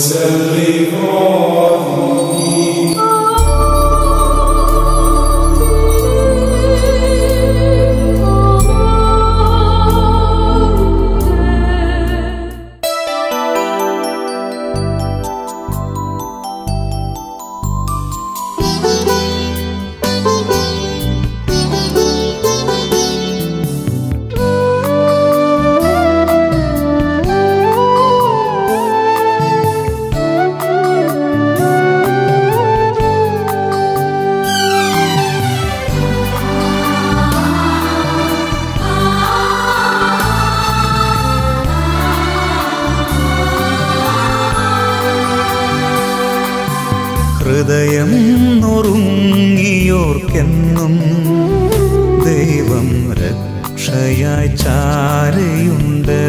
ഹൃദയം നുറുങ്ങിയോർക്കെന്നും ദൈവം രക്ഷയായി ചാരയുണ്ട്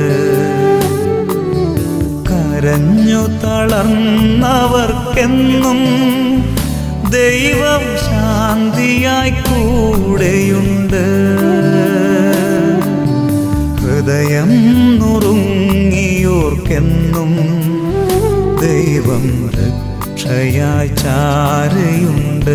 കരഞ്ഞു തളർന്നവർക്കെന്നും ദൈവം ശാന്തിയായി കൂടെയുണ്ട് ഹൃദയം നുറുങ്ങിയോർക്കെന്നും ദൈവം രക്ഷയായി ചാരയുണ്ട്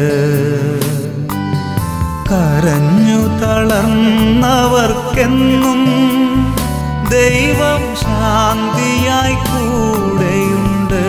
കരഞ്ഞു തളർന്നവർക്കെന്നും ദൈവം ശാന്തിയായി കൂടെയുണ്ട്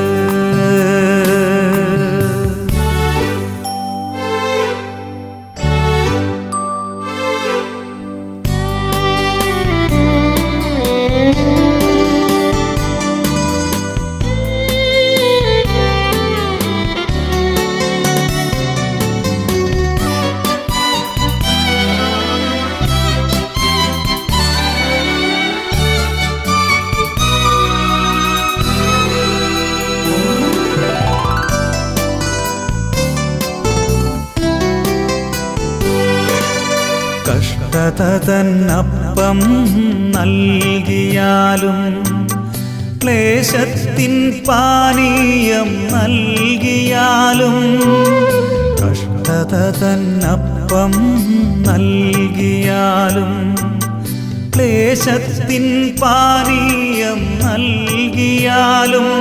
കഷ്ടത തന്നപ്പം നൽകിയാലും ക്ലേശത്തിൻ പാനീയം നൽകിയാലും കഷ്ടത തന്നപ്പം നൽകിയാലും ക്ലേശത്തിൻ പാനീയം നൽകിയാലും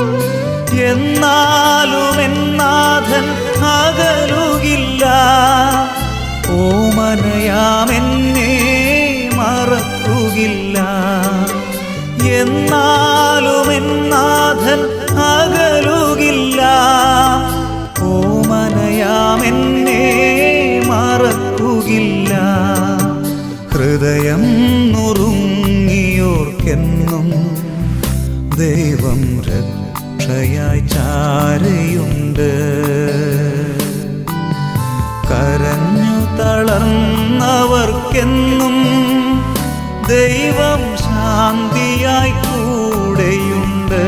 എന്നാലും എന്നാഥൻ അകലുകില്ല ഓമനയാമെന്നെ മറക്കുകില്ല എന്നാലും എന്നാഥൻ അകലുകില്ല ഓമനയാമെന്നെ മറക്കുകില്ല ഹൃദയം നുറുങ്ങിയോർക്കെന്നും ദൈവം രക്ഷയായി ചാരയുണ്ട് കരഞ്ഞു തളർന്നവർക്കെന്നും ദൈവം ശാന്തിയായി കൂടെയുണ്ട്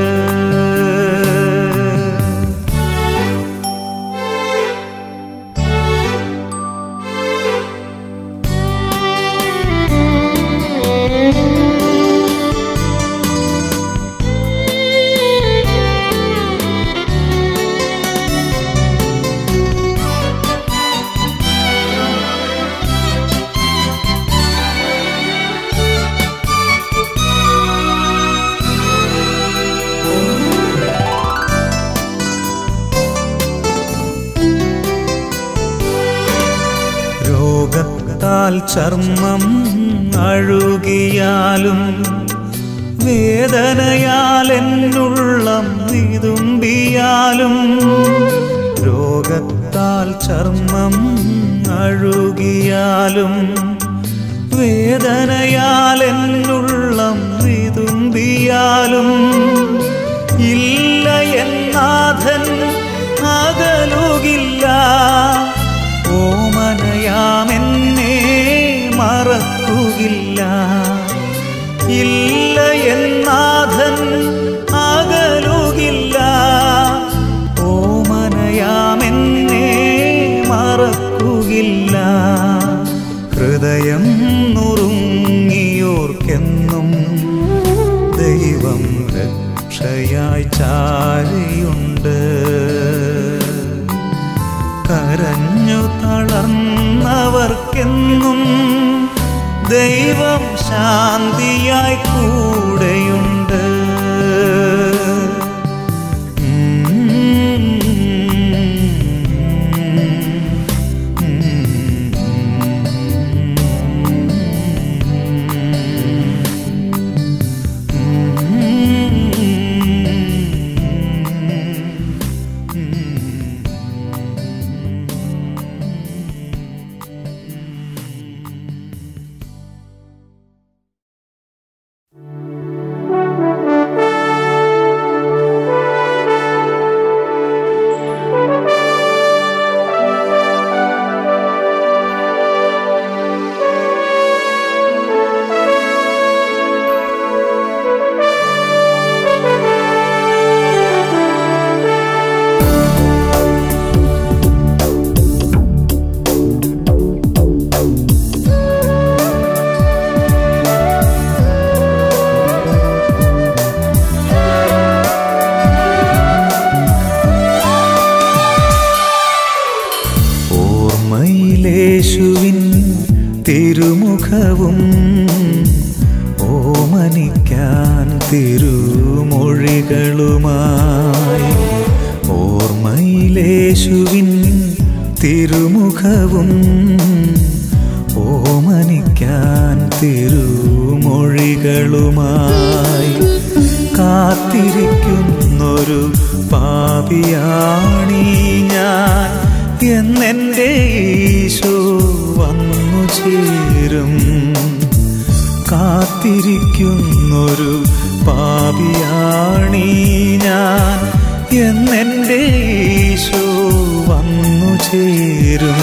രോഗത്താൽ ചർമ്മം അഴുകിയാലും വേദനയാൽ എന്നുള്ളം വിതുമ്പിയാലും രോഗത്താൽ ചർമ്മം അഴുകിയാലും വേദനയാൽ എന്നുള്ളം വിതുമ്പിയാലും ഇല്ല എന്നാഥൻ അകലുകില്ല ഓമനയാമെന്നെ മറക്കുകില്ല ഇല്ല എന്നാഥൻ അകലുകില്ല ഓമനയാമെന്നെ മറക്കുകില്ല ഹൃദയം നുറുങ്ങിയോർക്കെന്നും ദൈവം രക്ഷയായി ചാരിയുണ്ട് കരഞ്ഞു തളർന്നവർക്കെന്നും ദൈവം ശാന്തിയായി കൂടെയുണ്ട് ഓർമ്മയിലേശുവിൻ തിരുമുഖവും ഓമനിക്കാൻ തിരുമൊഴികളുമായി ഓർമ്മയിലേശുവിൻ തിരുമുഖവും ഓമനിക്കാൻ തിരുമൊഴികളുമായി കാത്തിരിക്കുന്നൊരു പാപിയാണീ ഞാൻ എന്നെൻ്റെ ഈശോ വന്നു ചേരും കാത്തിരിക്കുന്നൊരു പാപിയാണീ ഞാൻ എന്നെൻ്റെ ഈശോ വന്നു ചേരും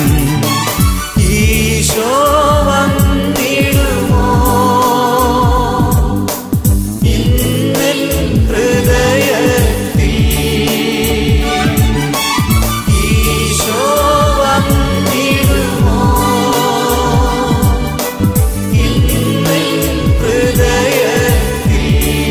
ഈശോ വന്നിടുമോ ഇന്നൽ ഹൃദയത്തിൽ ഈശോ വന്നിടുമോ ഇന്നൽ ഹൃദയത്തിൽ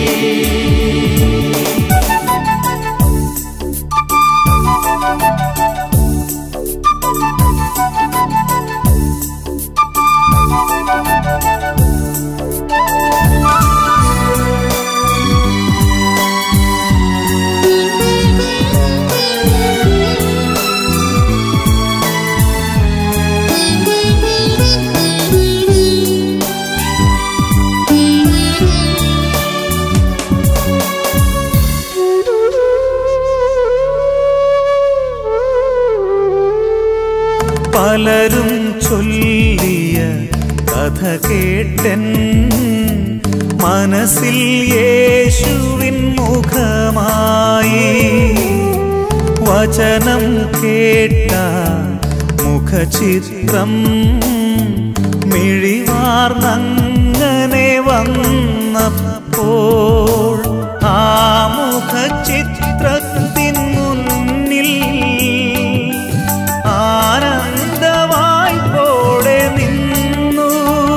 പലരും ചൊല്ലിയ കഥ കേട്ടൻ മനസ്സിൽ യേശുവിൻ മുഖമായി വചനം കേട്ട മുഖചിത്രം മിഴിവാർന്നങ്ങനെ വന്നപ്പോൾ ആ മുഖചിത്രത്തിൻ മുന്നിൽ ആനന്ദവായ്പോടെ നിന്നു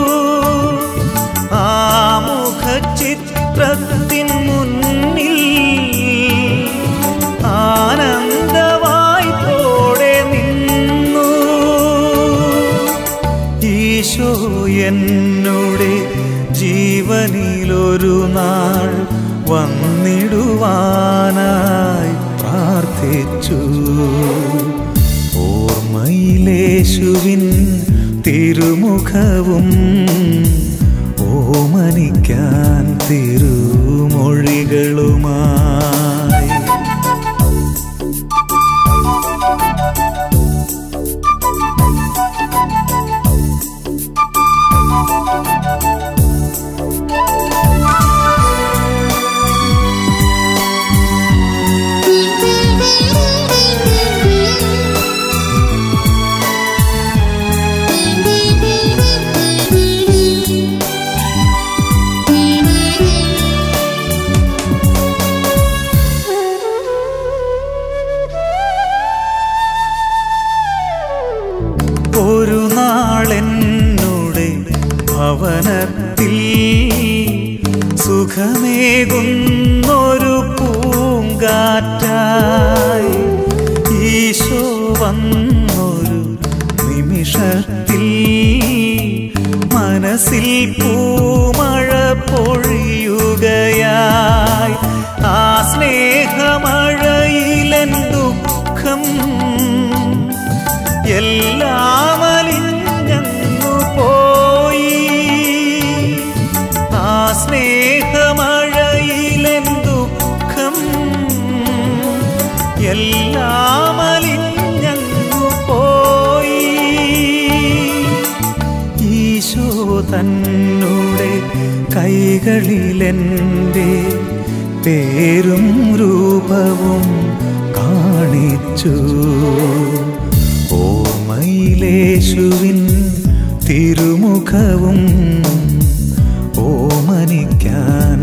ആ മുഖചിത്രത്തിൻ മുന്നിൽ ആനന്ദവായ്പോടെ നിന്നു ഈശോ എന്നോടെ ജീവനിലൊരു നാൾ വന്നിടുവാനായി പ്രാർത്ഥിച്ചു ഓർമ്മയിലേശുവിൻ തിരുമുഖവും ഓമനിക്കാൻ തിരുമൊഴികളുമായി ഒരു നാളെന്നുടെ ഭവനത്തിൽ സുഖമേകുന്നൊരു പൂങ്കാറ്റായി ഈശോ വന്നൊരു നിമിഷത്തിൽ മനസ്സിൽ പൂമഴ പൊഴിയുകയായി ആ സ്നേഹമഴയിലെൻ ദുഃഖം എല്ലാം അലിഞ്ഞങ്ങു പോയി ആ സ്നേഹമഴയിലെൻ ദുഃഖം എല്ലാം അലിഞ്ഞങ്ങു പോയി ഈശോ തന്നുടെ കൈകളിലെൻ്റെ പേരും രൂപവും കാണിച്ചു ഓർമ്മയിലേശുവിൻ തിരുമുഖവും ഓമനിക്കാൻ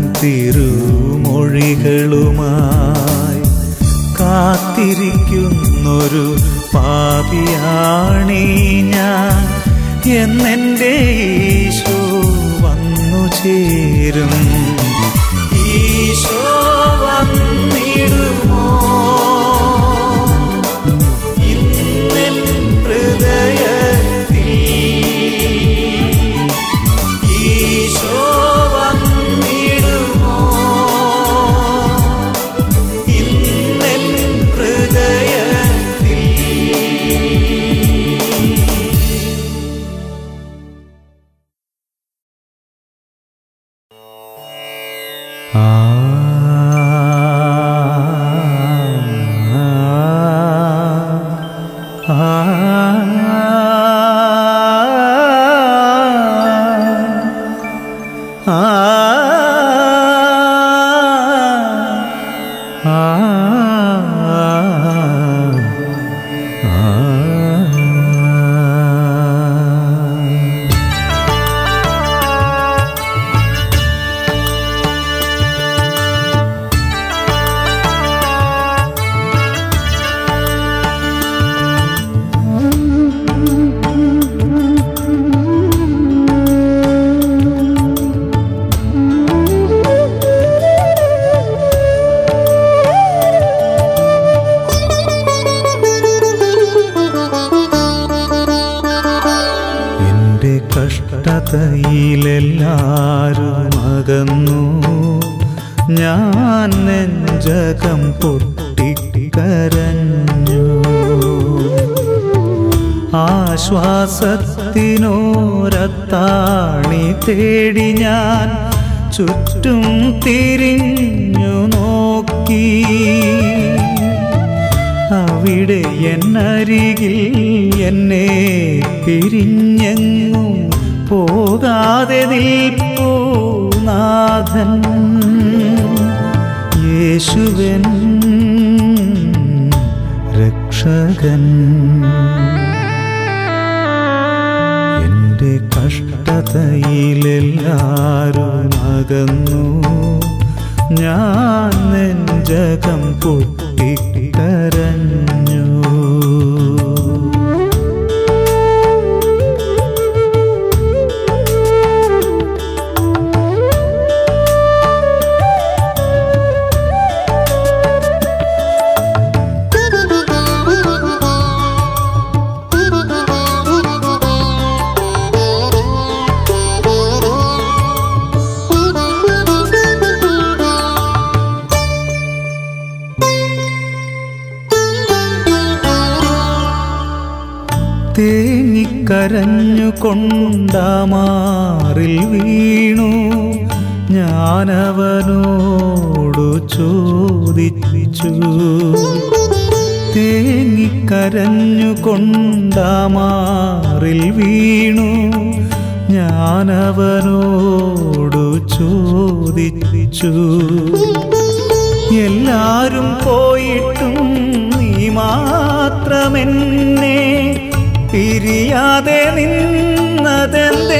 തിരുമൊഴികളുമായി കാത്തിരിക്കുന്നൊരു പാപിയാണീ ഞാൻ എന്നെൻ്റെ ഈശോ വന്നു ചേരും ഈശോ വന്നിടുമോ ഇന്നെൻ ഹൃദയത്തിൽ എൻ്റെ കഷ്ടതയിലെല്ലാരും അകന്നു ഞാൻ നെഞ്ചകം പൊട്ടിക്കരഞ്ഞു ആശ്വാസത്തിനോരത്താണി തേടി ഞാൻ ചുറ്റും തിരിഞ്ഞു നോക്കി അവിടെ എന്നരികിൽ എന്നെ പിരിഞ്ഞെങ്ങും പോകാതെ നിൽപ്പൂ നാഥൻ യേശുവൻ രക്ഷകൻ എൻ്റെ കഷ്ടതയിലെല്ലാരും അകന്നു ഞാൻ നെഞ്ചകം പൊട്ടിക്കരഞ്ഞു തേങ്ങിക്കരഞ്ഞുകൊണ്ടാമാറിൽ വീണു ഞാനവനോടു ചോദിച്ചു തേങ്ങിക്കരഞ്ഞുകൊണ്ടാമാറിൽ വീണു ഞാനവനോടു ചോദിച്ചു എല്ലാരും പോയിട്ടും നീ മാത്രമെന്നെ പിരിയാതെ നിന്നതെന്തേ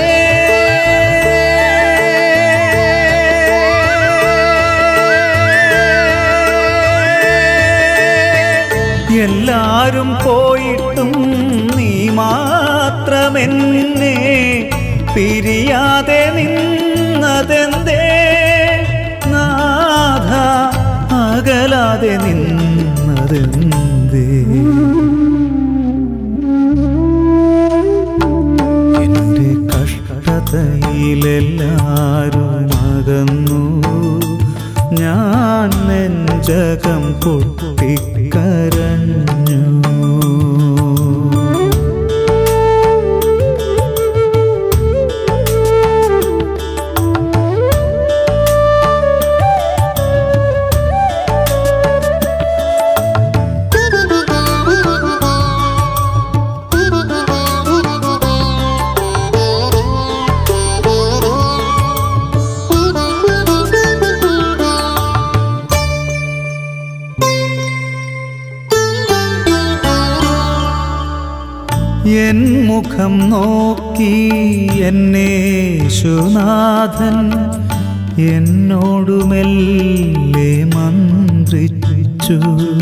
എല്ലാരും പോയിട്ടും നീ മാത്രമെന്നെ പിരിയാതെ നിന്നതെന്തേ നാഥ അകലാതെ നിന്നതെന്തേ എൻ്റെ കഷ്ടതയിലെല്ലാരും അകന്നു ഞാൻ നെഞ്ചകം പൊട്ടിക്കരഞ്ഞു എൻ മുഖം നോക്കി എന്നെ ശുനാഥൻ എന്നോടുമെല്ലെ മന്ത്രിച്ചു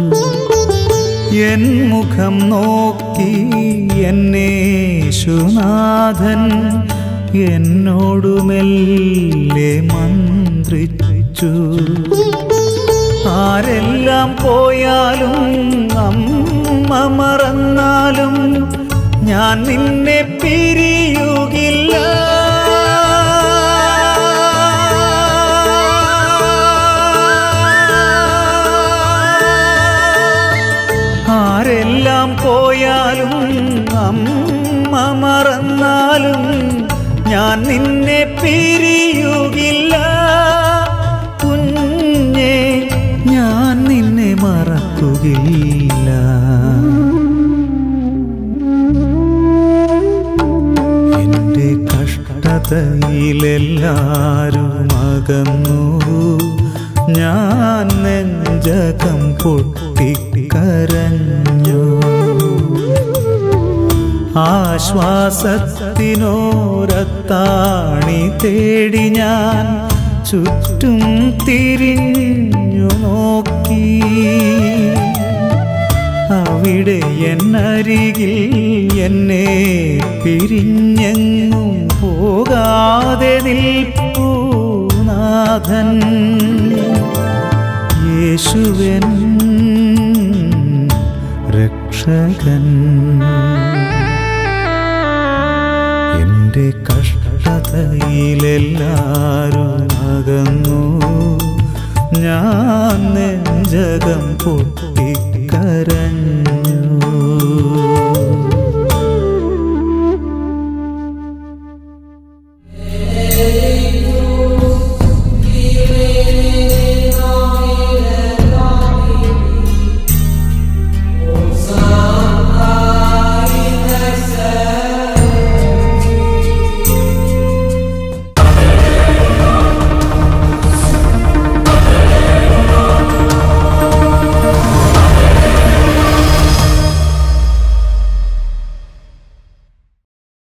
എൻ മുഖം നോക്കി എന്നെ ശുനാഥൻ എന്നോടുമെല്ലെ മന്ത്രിച്ചു ആരെല്ലാം പോയാലും അമ്മ മറന്നാലും ഞാൻ നിന്നെ പിരിയുകില്ല ആരെല്ലാം പോയാലും അമ്മ മറന്നാലും ഞാൻ നിന്നെ പിരിയുകില്ല കുഞ്ഞ മറക്കുകയില്ല എന്റെ കഷ്ടതയിലെല്ലാരും അകന്നു ഞാൻ നെഞ്ചകം പൊട്ടിക്കരഞ്ഞു ആശ്വാസത്തിനോരത്താണി തേടി ഞാൻ ചുറ്റും തിരിഞ്ഞു നോക്കി അവിടെ എന്നരികിൽ എന്നെ പിരിഞ്ഞെങ്ങും പോകാതെ നിൽപ്പൂ നാഥൻ യേശുവൻ രക്ഷകൻ എന്റെ കഷ്ടതയിലെല്ലാരും അകന്നു ഞാൻ നെഞ്ചകം പൊട്ടിക്കരഞ്ഞു